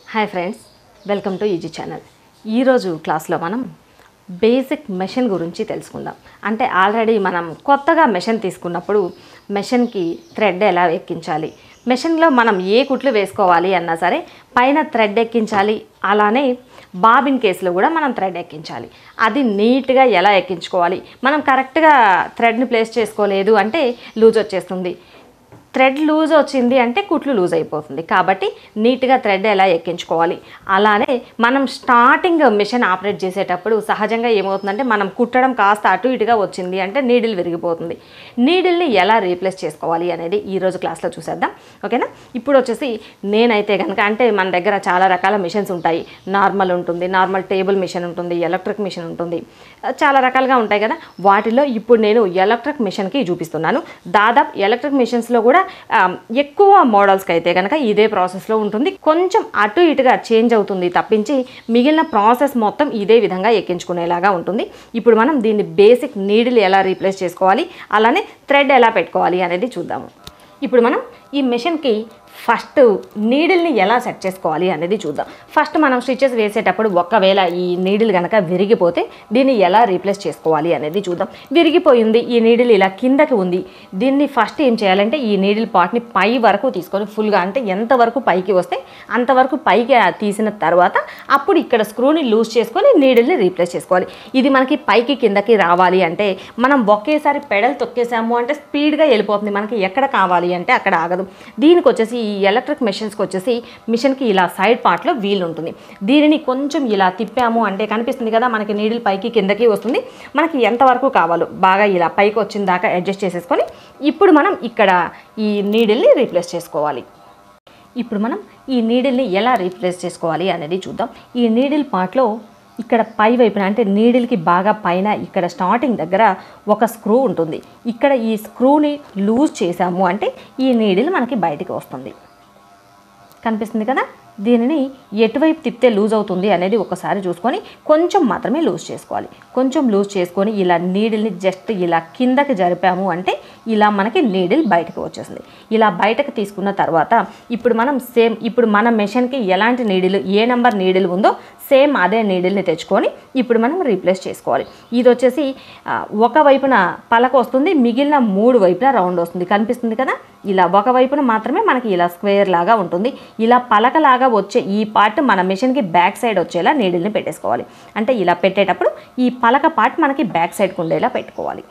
hi friends welcome to easy channel ఈరోజు క్లాస్లో మనం బేసిక్ మెషిన్ గురించి తెలుసుకుందాం అంటే ఆల్రెడీ మనం కొత్తగా మెషిన్ తీసుకున్నప్పుడు మెషిన్కి థ్రెడ్ ఎలా ఎక్కించాలి మెషిన్లో మనం ఏ కుట్లు వేసుకోవాలి అన్నా సరే పైన థ్రెడ్ ఎక్కించాలి అలానే బాబిన్ కేసులో కూడా మనం థ్రెడ్ ఎక్కించాలి అది నీట్గా ఎలా ఎక్కించుకోవాలి మనం కరెక్ట్గా థ్రెడ్ని ప్లేస్ చేసుకోలేదు అంటే లూజ్ వచ్చేస్తుంది థ్రెడ్ లూజ్ వచ్చింది అంటే కుట్లు లూజ్ అయిపోతుంది కాబట్టి నీట్గా థ్రెడ్ ఎలా ఎక్కించుకోవాలి అలానే మనం స్టార్టింగ్ మిషన్ ఆపరేట్ చేసేటప్పుడు సహజంగా ఏమవుతుందంటే మనం కుట్టడం కాస్త అటు ఇటుగా వచ్చింది అంటే నీడిల్ విరిగిపోతుంది నీడిల్ని ఎలా రీప్లేస్ చేసుకోవాలి అనేది ఈరోజు క్లాస్లో చూసేద్దాం ఓకేనా ఇప్పుడు వచ్చేసి నేనైతే కనుక అంటే మన దగ్గర చాలా రకాల మిషన్స్ ఉంటాయి నార్మల్ ఉంటుంది నార్మల్ టేబుల్ మిషన్ ఉంటుంది ఎలక్ట్రిక్ మిషన్ ఉంటుంది చాలా రకాలుగా ఉంటాయి కదా వాటిలో ఇప్పుడు నేను ఎలక్ట్రిక్ మిషన్కి చూపిస్తున్నాను దాదాపు ఎలక్ట్రిక్ మిషన్స్లో కూడా ఆ, ఎక్కువ మోడల్స్కి అయితే కనుక ఇదే ప్రాసెస్లో ఉంటుంది కొంచెం అటు ఇటుగా చేంజ్ అవుతుంది తప్పించి మిగిలిన ప్రాసెస్ మొత్తం ఇదే విధంగా ఎక్కించుకునేలాగా ఉంటుంది ఇప్పుడు మనం దీన్ని బేసిక్ నీడిల్ ఎలా రీప్లేస్ చేసుకోవాలి అలానే థ్రెడ్ ఎలా పెట్టుకోవాలి అనేది చూద్దాము ఇప్పుడు మనం ఈ మిషన్కి ఫస్ట్ నీడిల్ని ఎలా సెట్ చేసుకోవాలి అనేది చూద్దాం ఫస్ట్ మనం స్టిచెస్ వేసేటప్పుడు ఒకవేళ ఈ నీడిల్ కనుక విరిగిపోతే దీన్ని ఎలా రీప్లేస్ చేసుకోవాలి అనేది చూద్దాం విరిగిపోయింది ఈ నీడిల్ ఇలా కిందకి ఉంది దీన్ని ఫస్ట్ ఏం చేయాలంటే ఈ నీడిల్ పార్ట్ని పై వరకు తీసుకొని ఫుల్గా అంటే ఎంతవరకు పైకి వస్తే అంతవరకు పైకి తీసిన తర్వాత అప్పుడు ఇక్కడ స్క్రూని లూజ్ చేసుకొని నీడిల్ని రీప్లేస్ చేసుకోవాలి ఇది మనకి పైకి కిందకి రావాలి అంటే మనం ఒకేసారి పెడల్ తొక్కేసాము అంటే స్పీడ్గా వెళ్ళిపోతుంది మనకి ఎక్కడ కావాలి అంటే అక్కడ ఆగదు దీనికి వచ్చేసి ఈ ఎలక్ట్రిక్ మెషిన్స్కి వచ్చేసి మిషన్కి ఇలా సైడ్ పార్ట్లో వీల్ ఉంటుంది దీనిని కొంచెం ఇలా తిప్పాము అంటే కనిపిస్తుంది కదా మనకి నీడిల్ పైకి కిందకి వస్తుంది మనకి ఎంతవరకు కావాలో బాగా ఇలా పైకి వచ్చిన దాకా అడ్జస్ట్ చేసేసుకొని ఇప్పుడు మనం ఇక్కడ ఈ నీడిల్ని రీప్లేస్ చేసుకోవాలి ఇప్పుడు మనం ఈ నీడిల్ని ఎలా రీప్లేస్ చేసుకోవాలి అనేది చూద్దాం ఈ నీడిల్ పార్ట్లో ఇక్కడ పై వైపున అంటే నీడిల్కి బాగా పైన ఇక్కడ స్టార్టింగ్ దగ్గర ఒక స్క్రూ ఉంటుంది ఇక్కడ ఈ స్క్రూని లూజ్ చేసాము అంటే ఈ నీడిల్ మనకి బయటికి వస్తుంది కనిపిస్తుంది కదా దీనిని ఎటువైపు తిప్పితే లూజ్ అవుతుంది అనేది ఒకసారి చూసుకొని కొంచెం మాత్రమే లూజ్ చేసుకోవాలి కొంచెం లూజ్ చేసుకొని ఇలా నీడిల్ని జస్ట్ ఇలా కిందకి జరిపాము అంటే ఇలా మనకి నీడిల్ బయటకు వచ్చేస్తుంది ఇలా బయటకు తీసుకున్న తర్వాత ఇప్పుడు మనం సేమ్ ఇప్పుడు మన మెషిన్కి ఎలాంటి నీడిల్ ఏ నెంబర్ నీడిల్ ఉందో సేమ్ అదే నీడిల్ని తెచ్చుకొని ఇప్పుడు మనం రీప్లేస్ చేసుకోవాలి ఇది వచ్చేసి ఆ, ఒక వైపున పలక వస్తుంది మిగిలిన మూడు వైపులా రౌండ్ వస్తుంది కనిపిస్తుంది కదా ఇలా ఒక వైపున మాత్రమే మనకి ఇలా స్క్వేర్ లాగా ఉంటుంది ఇలా పలకలాగా వచ్చే ఈ పార్ట్ మన మిషన్కి బ్యాక్ సైడ్ వచ్చేలా నీడిల్ని పెట్టేసుకోవాలి అంటే ఇలా పెట్టేటప్పుడు ఈ పలక పార్ట్ మనకి బ్యాక్ సైడ్కి ఉండేలా పెట్టుకోవాలి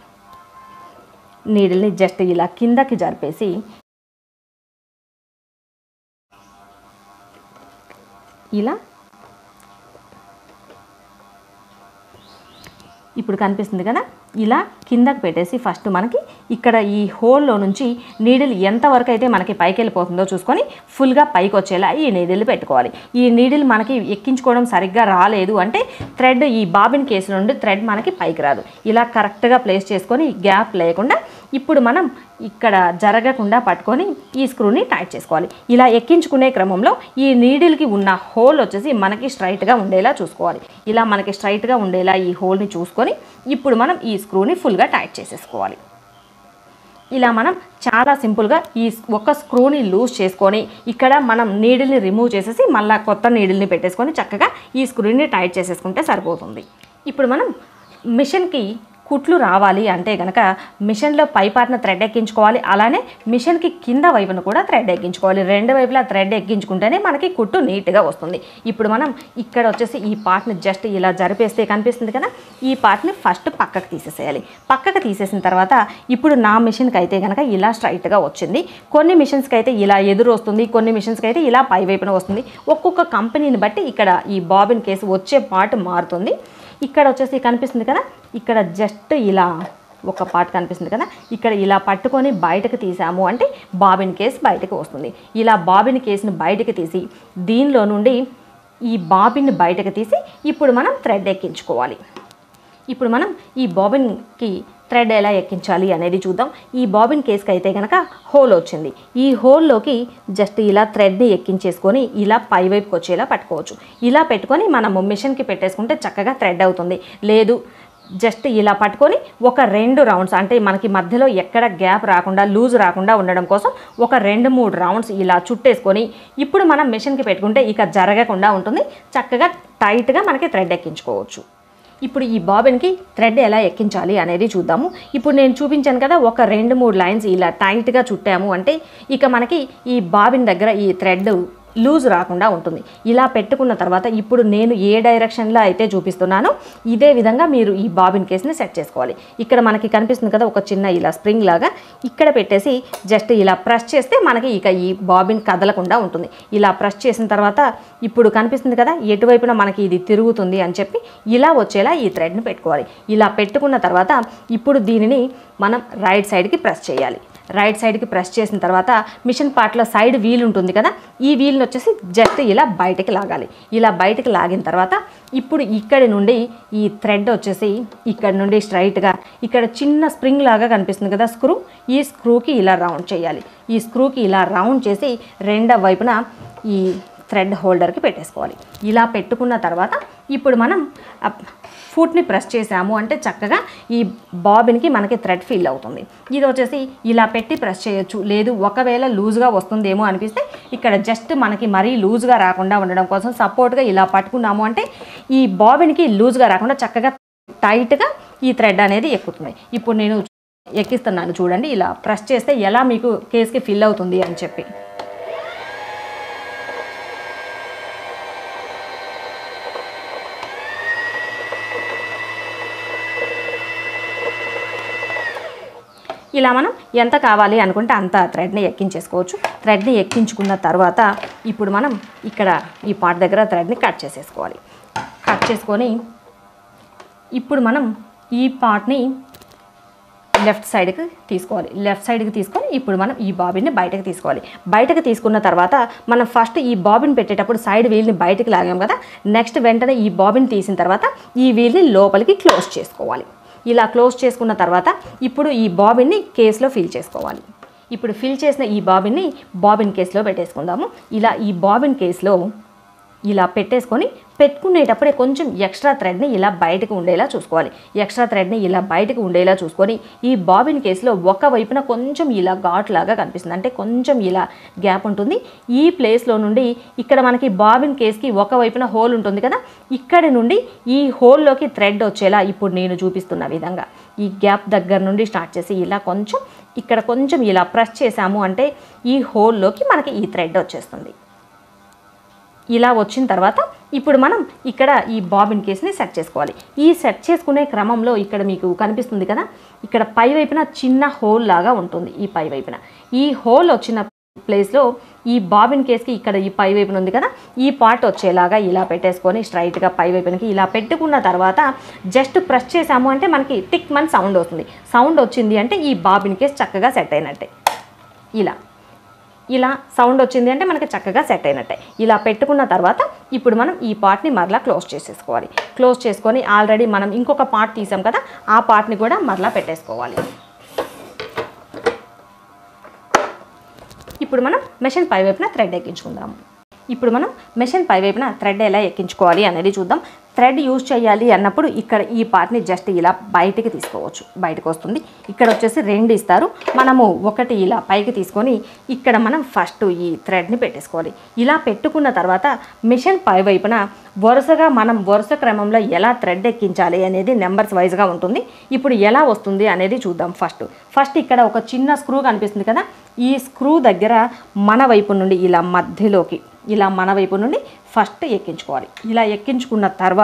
నీడిల్ని జస్ట్ ఇలా కిందకి జరిపేసి ఇలా ఇప్పుడు కనిపిస్తుంది కదా ఇలా కిందకి పెట్టేసి ఫస్ట్ మనకి ఇక్కడ ఈ హోల్లో నుంచి నీడిల్ ఎంతవరకు అయితే మనకి పైకి వెళ్ళిపోతుందో చూసుకొని ఫుల్గా పైకి వచ్చేలా ఈ నీడిల్ పెట్టుకోవాలి ఈ నీడిల్ మనకి ఎక్కించుకోవడం సరిగ్గా రాలేదు అంటే థ్రెడ్ ఈ బాబిన్ కేసు నుండి థ్రెడ్ మనకి పైకి రాదు ఇలా కరెక్ట్గా ప్లేస్ చేసుకొని గ్యాప్ లేకుండా ఇప్పుడు మనం ఇక్కడ జరగకుండా పట్టుకొని ఈ స్క్రూని టైట్ చేసుకోవాలి ఇలా ఎక్కించుకునే క్రమంలో ఈ నీడిల్కి ఉన్న హోల్ వచ్చేసి మనకి స్ట్రైట్గా ఉండేలా చూసుకోవాలి ఇలా మనకి స్ట్రైట్గా ఉండేలా ఈ హోల్ని చూసుకొని ఇప్పుడు మనం ఈ స్క్రూని ఫుల్గా టైట్ చేసేసుకోవాలి ఇలా మనం చాలా సింపుల్గా ఈ ఒక స్క్రూని లూజ్ చేసుకొని ఇక్కడ మనం నీడిల్ని రిమూవ్ చేసేసి మళ్ళీ కొత్త నీడిల్ని పెట్టేసుకొని చక్కగా ఈ స్క్రూని టైట్ చేసేసుకుంటే సరిపోతుంది ఇప్పుడు మనం మిషన్కి కుట్లు రావాలి అంటే కనుక మిషన్లో పై పార్ట్న థ్రెడ్ ఎక్కించుకోవాలి అలానే మిషన్కి కింద వైపున కూడా థ్రెడ్ ఎక్కించుకోవాలి రెండు వైపులా థ్రెడ్ ఎక్కించుకుంటేనే మనకి కుట్టు నీట్గా వస్తుంది ఇప్పుడు మనం ఇక్కడ వచ్చేసి ఈ పార్ట్ని జస్ట్ ఇలా జరిపేస్తే కనిపిస్తుంది కదా ఈ పార్ట్ని ఫస్ట్ పక్కకు తీసేసేయాలి పక్కకు తీసేసిన తర్వాత ఇప్పుడు నా మిషన్కి అయితే కనుక ఇలా స్ట్రైట్గా వచ్చింది కొన్ని మిషన్స్కి అయితే ఇలా ఎదురు వస్తుంది కొన్ని మిషన్స్కి అయితే ఇలా పై వైపున వస్తుంది ఒక్కొక్క కంపెనీని బట్టి ఇక్కడ ఈ బాబిన్ కేసు వచ్చే పార్ట్ మారుతుంది ఇక్కడ వచ్చేసి కనిపిస్తుంది కదా ఇక్కడ జస్ట్ ఇలా ఒక పార్ట్ కనిపిస్తుంది కదా ఇక్కడ ఇలా పట్టుకొని బయటకు తీసాము అంటే బాబిన్ కేస్ బయటకు వస్తుంది ఇలా బాబిన్ కేసుని బయటకు తీసి దీనిలో నుండి ఈ బాబిన్ బయటకు తీసి ఇప్పుడు మనం థ్రెడ్ ఎక్కించుకోవాలి ఇప్పుడు మనం ఈ బాబిన్కి థ్రెడ్ ఎలా ఎక్కించాలి అనేది చూద్దాం ఈ బాబిన్ కేస్కి అయితే కనుక హోల్ వచ్చింది ఈ హోల్లోకి జస్ట్ ఇలా థ్రెడ్ని ఎక్కించేసుకొని ఇలా పైవైపుకి వచ్చేలా పట్టుకోవచ్చు ఇలా పెట్టుకొని మనము మిషన్కి పెట్టేసుకుంటే చక్కగా థ్రెడ్ అవుతుంది లేదు జస్ట్ ఇలా పట్టుకొని ఒక రెండు రౌండ్స్ అంటే మనకి మధ్యలో ఎక్కడ గ్యాప్ రాకుండా లూజ్ రాకుండా ఉండడం కోసం ఒక రెండు మూడు రౌండ్స్ ఇలా చుట్టేసుకొని ఇప్పుడు మనం మిషన్కి పెట్టుకుంటే ఇక జరగకుండా ఉంటుంది చక్కగా టైట్గా మనకి థ్రెడ్ ఎక్కించుకోవచ్చు ఇప్పుడు ఈ బాబిన్కి థ్రెడ్ ఎలా ఎక్కించాలి అనేది చూద్దాము ఇప్పుడు నేను చూపించాను కదా ఒక రెండు మూడు లైన్స్ ఇలా టైట్గా చుట్టాము అంటే ఇక మనకి ఈ బాబిన్ దగ్గర ఈ థ్రెడ్ లూజ్ రాకుండా ఉంటుంది ఇలా పెట్టుకున్న తర్వాత ఇప్పుడు నేను ఏ డైరెక్షన్లో అయితే చూపిస్తున్నానో ఇదే విధంగా మీరు ఈ బాబిన్ కేస్ని సెట్ చేసుకోవాలి ఇక్కడ మనకి కనిపిస్తుంది కదా ఒక చిన్న ఇలా స్ప్రింగ్ లాగా ఇక్కడ పెట్టేసి జస్ట్ ఇలా ప్రెస్ చేస్తే మనకి ఇక ఈ బాబిన్ కదలకుండా ఉంటుంది ఇలా ప్రెస్ చేసిన తర్వాత ఇప్పుడు కనిపిస్తుంది కదా ఎటువైపున మనకి ఇది తిరుగుతుంది అని చెప్పి ఇలా వచ్చేలా ఈ థ్రెడ్ని పెట్టుకోవాలి ఇలా పెట్టుకున్న తర్వాత ఇప్పుడు దీనిని మనం రైట్ సైడ్కి ప్రెస్ చేయాలి రైట్ సైడ్కి ప్రెస్ చేసిన తర్వాత మిషన్ పార్ట్లో సైడ్ వీల్ ఉంటుంది కదా ఈ వీల్ని వచ్చేసి జస్ట్ ఇలా బయటకి లాగాలి ఇలా బయటకి లాగిన తర్వాత ఇప్పుడు ఇక్కడి నుండి ఈ థ్రెడ్ వచ్చేసి ఇక్కడ నుండి స్ట్రైట్గా ఇక్కడ చిన్న స్ప్రింగ్ లాగా కనిపిస్తుంది కదా స్క్రూ ఈ స్క్రూకి ఇలా రౌండ్ చేయాలి ఈ స్క్రూకి ఇలా రౌండ్ చేసి రెండవ వైపున ఈ థ్రెడ్ హోల్డర్కి పెట్టేసుకోవాలి ఇలా పెట్టుకున్న తర్వాత ఇప్పుడు మనం ఫుట్ని ప్రెస్ చేసాము అంటే చక్కగా ఈ బాబిన్కి మనకి థ్రెడ్ ఫిల్ అవుతుంది ఇది వచ్చేసి ఇలా పెట్టి ప్రెస్ చేయొచ్చు లేదు ఒకవేళ లూజ్గా వస్తుందేమో అనిపిస్తే ఇక్కడ జస్ట్ మనకి మరీ లూజ్గా రాకుండా ఉండడం కోసం సపోర్ట్గా ఇలా పట్టుకున్నాము అంటే ఈ బాబిన్కి లూజ్గా రాకుండా చక్కగా టైట్గా ఈ థ్రెడ్ అనేది ఎక్కుతుంది ఇప్పుడు నేను ఎక్కిస్తున్నాను చూడండి ఇలా ప్రెస్ చేస్తే ఎలా మీకు కేస్కి ఫిల్ అవుతుంది అని చెప్పి ఇలా మనం ఎంత కావాలి అనుకుంటే అంత థ్రెడ్ని ఎక్కించేసుకోవచ్చు థ్రెడ్ని ఎక్కించుకున్న తర్వాత ఇప్పుడు మనం ఇక్కడ ఈ పార్ట్ దగ్గర థ్రెడ్ని కట్ చేసేసుకోవాలి కట్ చేసుకొని ఇప్పుడు మనం ఈ పార్ట్ని లెఫ్ట్ సైడ్కి తీసుకోవాలి లెఫ్ట్ సైడ్కి తీసుకొని ఇప్పుడు మనం ఈ బాబిన్ని బయటకు తీసుకోవాలి బయటకు తీసుకున్న తర్వాత మనం ఫస్ట్ ఈ బాబిన్ పెట్టేటప్పుడు సైడ్ వీల్ని బయటకు లాగాం కదా నెక్స్ట్ వెంటనే ఈ బాబిన్ తీసిన తర్వాత ఈ వీల్ని లోపలికి క్లోజ్ చేసుకోవాలి ఇలా క్లోజ్ చేసుకున్న తర్వాత ఇప్పుడు ఈ బాబిన్ని కేస్లో ఫిల్ చేసుకోవాలి ఇప్పుడు ఫిల్ చేసిన ఈ బాబిన్ని బాబిన్ కేస్లో పెట్టేసుకుందాము ఇలా ఈ బాబిన్ కేస్లో ఇలా పెట్టేసుకొని పెట్టుకునేటప్పుడే కొంచెం ఎక్స్ట్రా థ్రెడ్ని ఇలా బయటకు ఉండేలా చూసుకోవాలి ఎక్స్ట్రా థ్రెడ్ని ఇలా బయటకు ఉండేలా చూసుకొని ఈ బాబిన్ కేసులో ఒక వైపున కొంచెం ఇలా ఘాట్ లాగా కనిపిస్తుంది అంటే కొంచెం ఇలా గ్యాప్ ఉంటుంది ఈ ప్లేస్లో నుండి ఇక్కడ మనకి బాబిన్ కేస్కి ఒక వైపున హోల్ ఉంటుంది కదా ఇక్కడి నుండి ఈ హోల్లోకి థ్రెడ్ వచ్చేలా ఇప్పుడు నేను చూపిస్తున్న విధంగా ఈ గ్యాప్ దగ్గర నుండి స్టార్ట్ చేసి ఇలా కొంచెం ఇక్కడ కొంచెం ఇలా ప్రెస్ చేసాము అంటే ఈ హోల్లోకి మనకి ఈ థ్రెడ్ వచ్చేస్తుంది ఇలా వచ్చిన తర్వాత ఇప్పుడు మనం ఇక్కడ ఈ బాబిన్ కేస్ని సెట్ చేసుకోవాలి ఈ సెట్ చేసుకునే క్రమంలో ఇక్కడ మీకు కనిపిస్తుంది కదా ఇక్కడ పై వైపున చిన్న హోల్ లాగా ఉంటుంది ఈ పై వైపున ఈ హోల్ వచ్చిన ప్లేస్లో ఈ బాబిన్ కేస్కి ఇక్కడ ఈ పై వైపున ఉంది కదా ఈ పార్ట్ వచ్చేలాగా ఇలా పెట్టేసుకొని స్ట్రైట్గా పై వైపునకి ఇలా పెట్టుకున్న తర్వాత జస్ట్ ప్రెస్ చేసాము అంటే మనకి టిక్ మన్ సౌండ్ వస్తుంది సౌండ్ వచ్చింది అంటే ఈ బాబిన్ కేస్ చక్కగా సెట్ అయినట్టే ఇలా ఇలా సౌండ్ వచ్చింది అంటే మనకి చక్కగా సెట్ అయినట్టే ఇలా పెట్టుకున్న తర్వాత ఇప్పుడు మనం ఈ పార్ట్ని మరలా క్లోజ్ చేసేసుకోవాలి క్లోజ్ చేసుకొని ఆల్రెడీ మనం ఇంకొక పార్ట్ తీసాం కదా ఆ పార్ట్ని కూడా మరలా పెట్టేసుకోవాలి ఇప్పుడు మనం మెషిన్ పై వైపున థ్రెడ్ ఎక్కించుకుందాము ఇప్పుడు మనం మెషిన్ పై వైపున థ్రెడ్ ఎలా ఎక్కించుకోవాలి అనేది చూద్దాం థ్రెడ్ యూజ్ చేయాలి అన్నప్పుడు ఇక్కడ ఈ పార్ట్ని జస్ట్ ఇలా బయటికి తీసుకోవచ్చు బయటకు వస్తుంది ఇక్కడ వచ్చేసి రెండు ఇస్తారు మనము ఒకటి ఇలా పైకి తీసుకొని ఇక్కడ మనం ఫస్ట్ ఈ థ్రెడ్ని పెట్టేసుకోవాలి ఇలా పెట్టుకున్న తర్వాత మిషన్ పై వైపున వరుసగా మనం వరుస క్రమంలో ఎలా థ్రెడ్ ఎక్కించాలి అనేది నెంబర్స్ వైజ్గా ఉంటుంది ఇప్పుడు ఎలా వస్తుంది అనేది చూద్దాం ఫస్ట్ ఫస్ట్ ఇక్కడ ఒక చిన్న స్క్రూ కనిపిస్తుంది కదా ఈ స్క్రూ దగ్గర మన వైపు నుండి ఇలా మధ్యలోకి ఇలా మన వైపు నుండి ఫస్ట్ ఎక్కించుకోవాలి ఇలా ఎక్కించుకున్న తర్వాత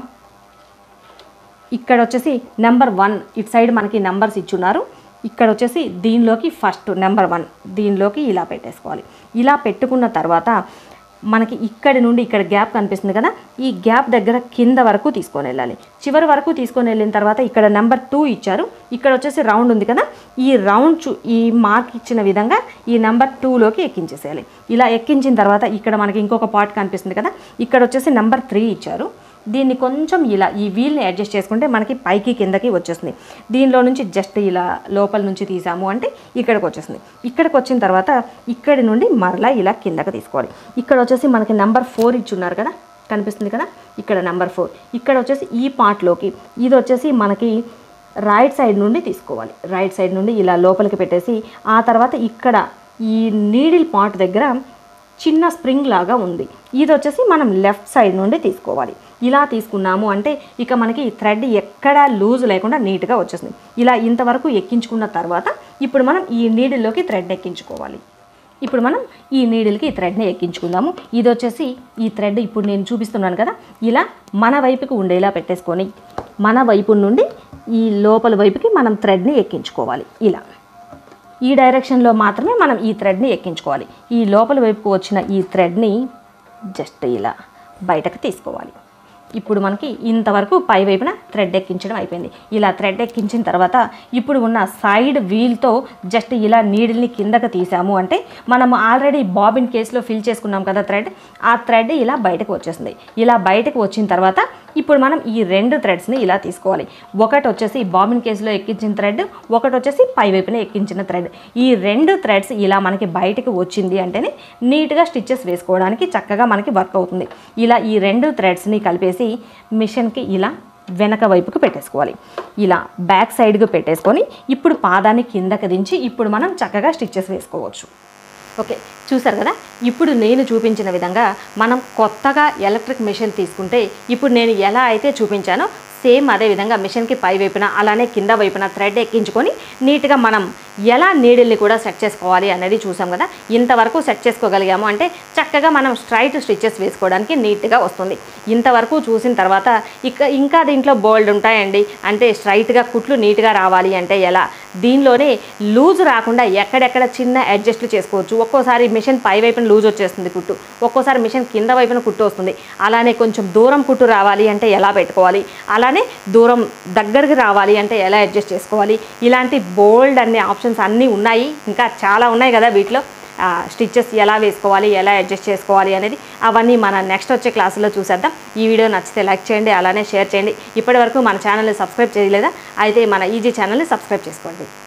ఇక్కడ వచ్చేసి నెంబర్ వన్ ఇటు సైడ్ మనకి నెంబర్స్ ఇచ్చున్నారు ఇక్కడ వచ్చేసి దీనిలోకి ఫస్ట్ నెంబర్ వన్ దీనిలోకి ఇలా పెట్టేసుకోవాలి ఇలా పెట్టుకున్న తర్వాత మనకి ఇక్కడి నుండి ఇక్కడ గ్యాప్ కనిపిస్తుంది కదా ఈ గ్యాప్ దగ్గర కింద వరకు తీసుకొని వెళ్ళాలి చివరి వరకు తీసుకొని వెళ్ళిన తర్వాత ఇక్కడ నెంబర్ టూ ఇచ్చారు ఇక్కడ వచ్చేసి రౌండ్ ఉంది కదా ఈ రౌండ్ చూ ఈ మార్క్ ఇచ్చిన విధంగా ఈ నెంబర్ టూలోకి ఎక్కించేసేయాలి ఇలా ఎక్కించిన తర్వాత ఇక్కడ మనకి ఇంకొక పార్ట్ కనిపిస్తుంది కదా ఇక్కడ వచ్చేసి నెంబర్ త్రీ ఇచ్చారు దీన్ని కొంచెం ఇలా ఈ వీల్ని అడ్జస్ట్ చేసుకుంటే మనకి పైకి కిందకి వచ్చేస్తుంది దీనిలో నుంచి జస్ట్ ఇలా లోపల నుంచి తీసాము అంటే ఇక్కడికి వచ్చేస్తుంది ఇక్కడికి వచ్చిన తర్వాత ఇక్కడి నుండి మరలా ఇలా కిందకి తీసుకోవాలి ఇక్కడ వచ్చేసి మనకి నెంబర్ ఫోర్ ఇచ్చున్నారు కదా కనిపిస్తుంది కదా ఇక్కడ నెంబర్ ఫోర్ ఇక్కడ వచ్చేసి ఈ పార్ట్లోకి ఇది వచ్చేసి మనకి రైట్ సైడ్ నుండి తీసుకోవాలి రైట్ సైడ్ నుండి ఇలా లోపలికి పెట్టేసి ఆ తర్వాత ఇక్కడ ఈ నీడిల్ పార్ట్ దగ్గర చిన్న స్ప్రింగ్ లాగా ఉంది ఇది వచ్చేసి మనం లెఫ్ట్ సైడ్ నుండి తీసుకోవాలి ఇలా తీసుకున్నాము అంటే ఇక మనకి థ్రెడ్ ఎక్కడా లూజ్ లేకుండా నీట్గా వచ్చేస్తుంది ఇలా ఇంతవరకు ఎక్కించుకున్న తర్వాత ఇప్పుడు మనం ఈ నీడిల్లోకి థ్రెడ్ ఎక్కించుకోవాలి ఇప్పుడు మనం ఈ నీడిల్కి ఈ థ్రెడ్ని ఎక్కించుకుందాము ఇది వచ్చేసి ఈ థ్రెడ్ ఇప్పుడు నేను చూపిస్తున్నాను కదా ఇలా మన వైపుకి ఉండేలా పెట్టేసుకొని మన వైపు నుండి ఈ లోపల వైపుకి మనం థ్రెడ్ని ఎక్కించుకోవాలి ఇలా ఈ డైరెక్షన్లో మాత్రమే మనం ఈ థ్రెడ్ని ఎక్కించుకోవాలి ఈ లోపల వైపుకు వచ్చిన ఈ థ్రెడ్ని జస్ట్ ఇలా బయటకు తీసుకోవాలి ఇప్పుడు మనకి ఇంతవరకు పై వైపున థ్రెడ్ ఎక్కించడం అయిపోయింది ఇలా థ్రెడ్ ఎక్కించిన తర్వాత ఇప్పుడు ఉన్న సైడ్ వీల్తో జస్ట్ ఇలా నీడిల్ని కిందకి తీసాము అంటే మనం ఆల్రెడీ బాబిన్ కేసులో ఫిల్ చేసుకున్నాం కదా థ్రెడ్ ఆ థ్రెడ్ ఇలా బయటకు వచ్చేస్తుంది ఇలా బయటకు వచ్చిన తర్వాత ఇప్పుడు మనం ఈ రెండు థ్రెడ్స్ని ఇలా తీసుకోవాలి ఒకటి వచ్చేసి బాబిన్ కేసులో ఎక్కించిన థ్రెడ్ ఒకటి వచ్చేసి పై వైపున ఎక్కించిన థ్రెడ్ ఈ రెండు థ్రెడ్స్ ఇలా మనకి బయటకు వచ్చింది అంటేనే నీట్గా స్టిచ్చెస్ వేసుకోవడానికి చక్కగా మనకి వర్క్ అవుతుంది ఇలా ఈ రెండు థ్రెడ్స్ని కలిపేసి మిషన్కి ఇలా వెనక వైపుకి పెట్టేసుకోవాలి ఇలా బ్యాక్ సైడ్కి పెట్టేసుకొని ఇప్పుడు పాదాన్ని కిందకి దించి ఇప్పుడు మనం చక్కగా స్టిచ్చెస్ వేసుకోవచ్చు ఓకే చూసారు కదా ఇప్పుడు నేను చూపించిన విధంగా మనం కొత్తగా ఎలక్ట్రిక్ మిషన్ తీసుకుంటే ఇప్పుడు నేను ఎలా అయితే చూపించానో సేమ్ అదే విధంగా మిషన్కి పై వైపున అలానే కింద వైపున థ్రెడ్ ఎక్కించుకొని నీట్గా మనం ఎలా నీడిల్ని కూడా సెట్ చేసుకోవాలి అనేది చూసాం కదా ఇంతవరకు సెట్ చేసుకోగలిగాము అంటే చక్కగా మనం స్ట్రైట్ స్టిచ్చెస్ వేసుకోవడానికి నీట్గా వస్తుంది ఇంతవరకు చూసిన తర్వాత ఇక ఇంకా దీంట్లో బోల్డ్ ఉంటాయండి అంటే స్ట్రైట్గా కుట్లు నీట్గా రావాలి అంటే ఎలా దీనిలోనే లూజ్ రాకుండా ఎక్కడెక్కడ చిన్న అడ్జస్ట్లు చేసుకోవచ్చు ఒక్కోసారి మిషన్ పై వైపున లూజ్ వచ్చేస్తుంది కుట్టు ఒక్కోసారి మిషన్ కింద వైపున కుట్టు వస్తుంది అలానే కొంచెం దూరం కుట్టు రావాలి అంటే ఎలా పెట్టుకోవాలి అలానే దూరం దగ్గరికి రావాలి అంటే ఎలా అడ్జస్ట్ చేసుకోవాలి ఇలాంటి బోల్డ్ అనే ఆప్షన్స్ అన్నీ ఉన్నాయి ఇంకా చాలా ఉన్నాయి కదా వీటిలో స్టిచ్చెస్ ఎలా వేసుకోవాలి ఎలా అడ్జస్ట్ చేసుకోవాలి అనేది అవన్నీ మన నెక్స్ట్ వచ్చే క్లాసులో చూసేద్దాం ఈ వీడియో నచ్చితే లైక్ చేయండి అలానే షేర్ చేయండి ఇప్పటివరకు మన ఛానల్ని సబ్స్క్రైబ్ చేయలేదా అయితే మన ఈజీ ఛానల్ని సబ్స్క్రైబ్ చేసుకోండి